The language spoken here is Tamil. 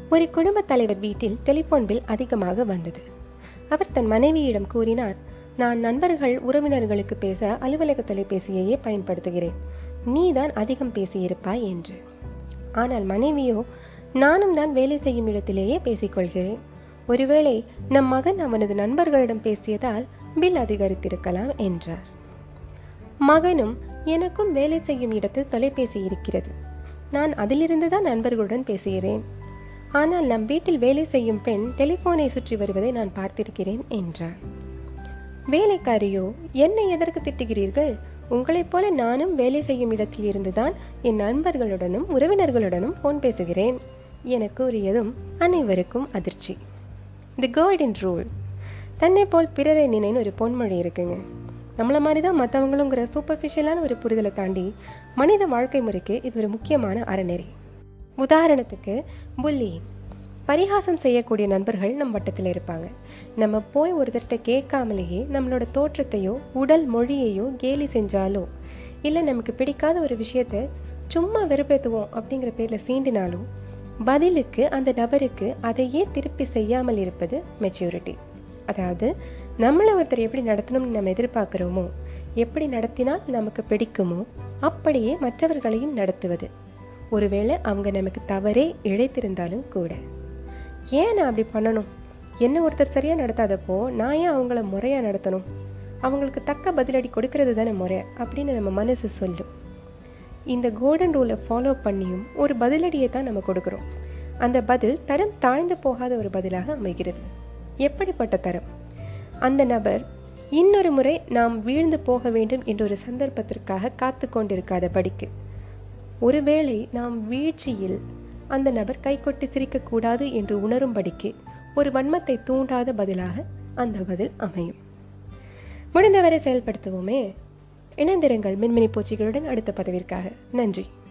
ஒரு குடும்பத் தலைவர் வீட்டில் டெலிஃபோன் பில் அதிகமாக வந்தது அவர் தன் மனைவியிடம் கூறினார் நான் நண்பர்கள் உறவினர்களுக்கு பேச அலுவலக தொலைபேசியையே பயன்படுத்துகிறேன் நீதான் அதிகம் பேசியிருப்பாய் என்று ஆனால் மனைவியோ நானும் தான் வேலை செய்யும் இடத்திலேயே பேசிக்கொள்கிறேன் ஒருவேளை நம் மகன் அவனது நண்பர்களிடம் பேசியதால் பில் அதிகரித்திருக்கலாம் என்றார் மகனும் எனக்கும் வேலை செய்யும் இடத்தில் தொலைபேசி இருக்கிறது நான் அதிலிருந்து தான் நண்பர்களுடன் பேசுகிறேன் ஆனால் நம் வீட்டில் வேலை செய்யும் பெண் டெலிஃபோனை சுற்றி வருவதை நான் பார்த்திருக்கிறேன் என்றார் வேலைக்காரியோ என்னை எதற்கு திட்டுகிறீர்கள் உங்களைப் போல நானும் வேலை செய்யும் இடத்தில் இருந்துதான் என் நண்பர்களுடனும் உறவினர்களுடனும் ஃபோன் பேசுகிறேன் என கூறியதும் அனைவருக்கும் அதிர்ச்சி தி கோல்டன் ரூல் தன்னை போல் பிறரை நினைன்னு ஒரு பொன்மொழி இருக்குங்க நம்மளை மாதிரி தான் மற்றவங்களுங்கிற சூப்பர்ஃபிஷியலான ஒரு புரிதலை தாண்டி மனித வாழ்க்கை முறைக்கு இது ஒரு முக்கியமான அறநெறி உதாரணத்துக்கு புல்லிங் பரிகாசம் செய்யக்கூடிய நண்பர்கள் நம் வட்டத்தில் இருப்பாங்க நம்ம போய் ஒருத்தர்கிட்ட கேட்காமலேயே நம்மளோட தோற்றத்தையோ உடல் மொழியையோ கேலி செஞ்சாலோ இல்லை நமக்கு பிடிக்காத ஒரு விஷயத்த சும்மா வெறுப்பேற்றுவோம் அப்படிங்கிற பேரில் சீண்டினாலும் பதிலுக்கு அந்த நபருக்கு அதையே திருப்பி செய்யாமல் இருப்பது மெச்சூரிட்டி அதாவது நம்மளை ஒருத்தர் எப்படி நடத்தணும்னு நம்ம எதிர்பார்க்குறோமோ எப்படி நடத்தினால் நமக்கு பிடிக்குமோ அப்படியே மற்றவர்களையும் நடத்துவது ஒருவேளை அவங்க நமக்கு தவறே இழைத்திருந்தாலும் கூட ஏன் நான் அப்படி பண்ணணும் என்ன ஒருத்தர் சரியாக நடத்தாதப்போ நான் ஏன் அவங்கள முறையாக நடத்தணும் அவங்களுக்கு தக்க பதிலடி கொடுக்கறது தானே முறை அப்படின்னு நம்ம மனசு சொல்லும் இந்த கோல்டன் ரூலை ஃபாலோ பண்ணியும் ஒரு பதிலடியை தான் நம்ம கொடுக்குறோம் அந்த பதில் தரம் தாழ்ந்து போகாத ஒரு பதிலாக அமைகிறது எப்படிப்பட்ட தரம் அந்த நபர் இன்னொரு முறை நாம் வீழ்ந்து போக வேண்டும் என்ற ஒரு சந்தர்ப்பத்திற்காக காத்து கொண்டிருக்காத படிக்கு ஒருவேளை நாம் வீழ்ச்சியில் அந்த நபர் கைகொட்டி சிரிக்கக்கூடாது என்று உணரும்படிக்கு ஒரு வன்மத்தை தூண்டாத பதிலாக அந்த பதில் அமையும் முடிந்தவரை செயல்படுத்துவோமே இணைந்திருங்கள் மின்மினி பூச்சிகளுடன் அடுத்த பதவிற்காக நன்றி